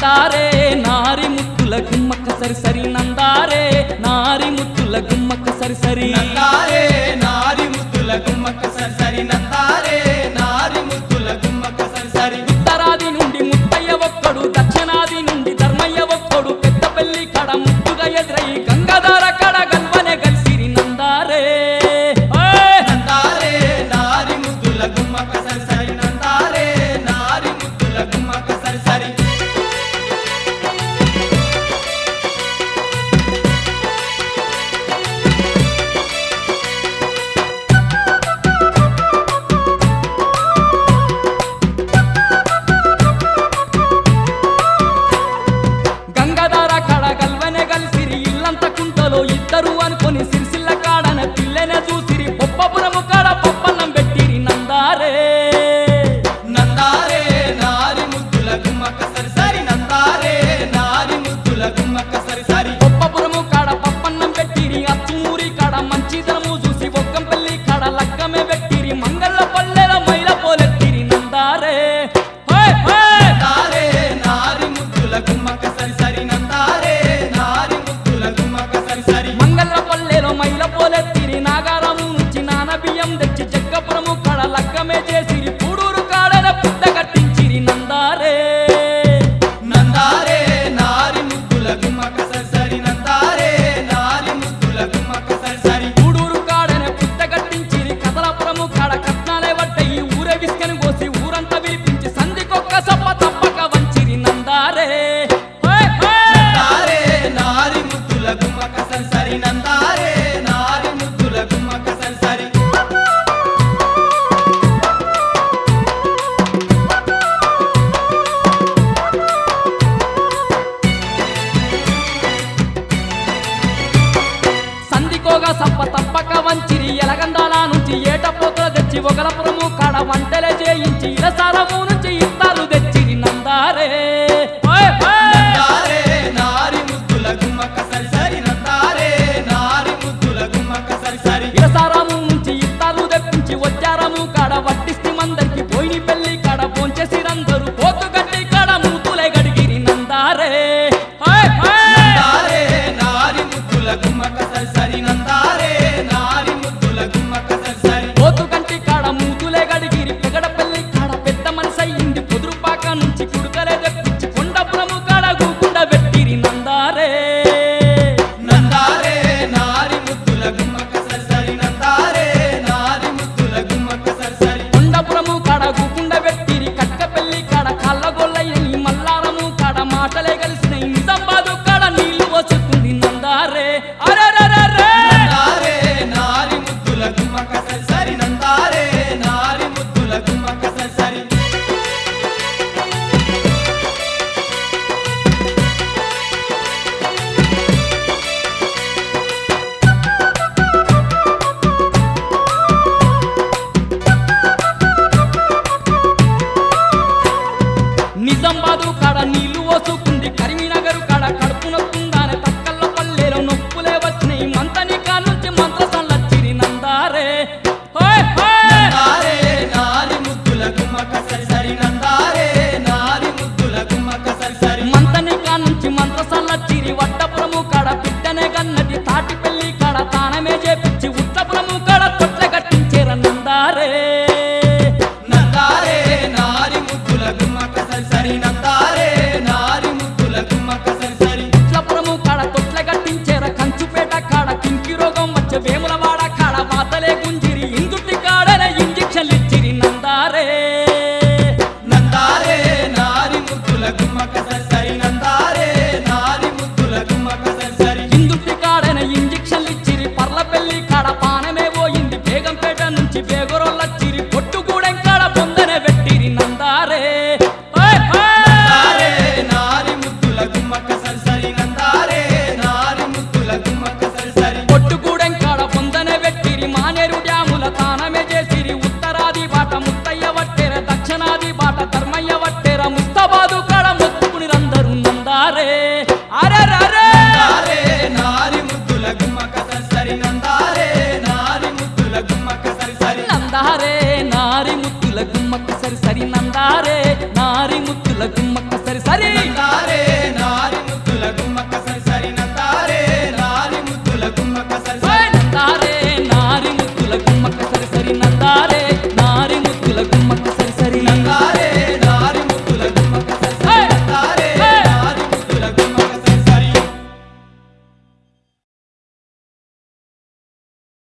నందారే నారి ముత్తుల గుమ్మక్క సరి సరి నందారే నారి ముత్తుల గుమ్మక్క సరి సరి నందారే నారి ముద్దుల గుమ్మక్క సరిసరి నందారే నారి ముద్దుల గుమ్మక్క సరిసరి ఉత్తరాది నుండి ముత్తయ్య ఒక్కడు దక్షిణాది నుండి ధర్మయ్య ఒక్కడు పెద్ద పెళ్లి కడ ముద్దుగా ఎదురై గంగాధార కడ గల్వనే కలిసిరి నందారే ఓయ్! నందారే నారి ముద్దుల గుమ్మక్క సరిసరి నందారే నారి ముద్దుల గుమ్మక్క సరిసరి గంగాధార కడ గల్వనే కలిసిరి ఇల్లంత కుంటలో ఇద్దరు అనుకొని సిరిసిల్ల కాడన పిల్లనే చూసిరి బొప్పపురము కాడ పప్పన్నం పెట్టిరి నందారే నందారే నారి ముద్దుల గుమ్మక్క సరిసరి నందారే నారి ముద్దుల గుమ్మక్క సరిసరి గొప్పపురము కాడ పప్పన్నం పెట్టిరి అచ్చుమూరి కాడ మంచిదనము చూసి ఒక్కంపల్లి కాడ లగ్గమే పెట్టిరి మంగళ పల్లెల మైల పోలెత్తిరి నందారే హోయ్ హోయ్! నందారే నారి ముద్దుల గుమ్మక్క సరిసరి నందారే నారి ముద్దుల గుమ్మక్క సరిసరి మంగళ పల్లెలో మైల పోలెత్తిరి నాగారము నుంచి నాన బియ్యం తెచ్చి జగ్గపురము కాడ లగ్గమే చేసిరి పూడూరు కాడన పుట్ట కట్టించిరి నందారే నందారే నారి ముద్దుల గుమ్మక్క సరిసరి నందారే నారి ముద్దుల గుమ్మక్క సరిసరి పూడూరు కాడన పుట్ట కట్టించిరి కదలపురము కాడ కట్నాలే వడ్డయి ఊరే విసుకని కోసి ఊరంతా విలిపించి సంధికొక్క సప్ప తప్పక వంచిరి నందారే హోయ్ హోయ్! నందారే నారి ముద్దుల గుమ్మక్క సరిసరి నందారే నారి ముద్దుల గుమ్మక్క సరిసరి సంధికోగా సప్ప తప్పక వంచిరి ఎలగందాల నుంచి ఏటపోతుల తెచ్చి ఒకలపురము కాడ వంటలే చేయించి ఇలసారము నుంచి ఇత్తాలు తెచ్చిరి నందారే హోయ్ హోయ్! నందారే నారి ముద్దుల గుమ్మక్క సరిసరి నందారే నారి ముద్దుల గుమ్మక్క సరిసరి ఇలసారము నుంచి ఇత్తాలు తెప్పించి వచ్చారము కాడ వడ్డిస్తి మందరికి పోయిన పెళ్లి కాడ భోంచేసిరందరూ పోతు గడ్డి కాడ మూతులే గడిగిరి నందారే హోయ్ హోయ్! నందారే నారి ముద్దుల గుమ్మక్క సరిసరి నందారే నారి ముద్దుల గుమ్మక్క సరిసరి పోతు కంటి కాడ మూతులే గడిగిరి పెగడ పెళ్లి కాడ పెద్ద మనసు అయింది కుదురుపాక నుంచి కుడుకలే తెప్పించి కొండపురము కాడ గూకుండా పెట్టిరి నందారే నందారే నారి ముద్దుల గుమ్మక్క సరిసరి నందారే నారి ముద్దుల గుమ్మక్క సరిసరి కొండపురము కాడ గూకుండా పెట్టిరి కట్క పెళ్లి కాడ కళ్ళగొల్లయ్యని మల్లారము కాడ మాటలే కలిసినాయి నిజామాబాదు కాడ నీళ్లు వస్తుంది నందారే అరెరెరెరె! నందారే నారి ముద్దుల గుమ్మక్క సరిసరి నందారే నారి ముద్దుల గుమ్మక్క సరిసరి నిజామాబాదు కాడ నీళ్లు పోసుకుంది కరీంనగర్ కాడ కడుపు నొక్కుందానే తక్కల్ల పల్లెలో నొప్పులే వచ్చినాయి మంతని కానుంచి మంత్రసల్లచ్చిరి నందారే హోయ్ హోయ్! నందారే నారి ముద్దుల గుమ్మక్క సరిసరి నందారే నారి ముద్దుల గుమ్మక్క సరిసరి మంతని కానుంచి మంత్రసల్లచ్చిరి వట్టపురము కాడ బిడ్డనే గన్నది తాటి పెళ్లి కాడ తానమే చేపించి ఉత్తపురము కాడ తొట్ల కట్టించేర నందారే నందారే నారి ముద్దుల గుమ్మక్క సరిసరి నందారే నారి ముద్దుల గుమ్మక్క సరిసరి ఉట్లపురము కాడ తొట్ల కట్టించేర కంచుపేట కాడ కింకి రోగం వచ్చే వేములవాడ కాడ వాతలే గుంజిరి ఇందుటి కాడన ఇంజక్షన్లు ఇచ్చిరి నందారే నందారే నారి ముద్దుల గుమ్మక్క సరిసరి నందారే నారి ముద్దుల గుమ్మక్క సరిసరి ఇందుటి కాడన ఇంజక్షన్లు ఇచ్చిరి పర్ల పెళ్లి కాడ పానమే పోయింది బేగంపేట నుంచి బేగరోళ్ళచ్చిరి పొట్టుగూడెం కాడ పొందనే పెట్టిరి నందారే ఓయ్ ఓయ్! నందారే నారి ముద్దుల గుమ్మక్క సరిసరి నందారే నారి ముద్దుల గుమ్మక్క సరిసరి పొట్టుగూడెం కాడ పొందనే పెట్టిరి మానేరు డ్యాముల తానమే చేసిరి ఉత్తరాది బాట ముత్తయ్య వట్టెర దక్షిణాది బాట ధర్మయ్య వట్టెర ముస్తాబాదు కాడ మొత్తుకుని రందరు నందారే అరే నందారే నారి ముద్దుల గుమ్మక్క సరిసరి నందారే నారి ముద్దుల గుమ్మక్క సరిసరి నందారే నారి ముత్తుల గుమ్మక్క సరి సరి నందారే నారి ముత్తుల గుమ్మక్క సరి సరి సరి నందారే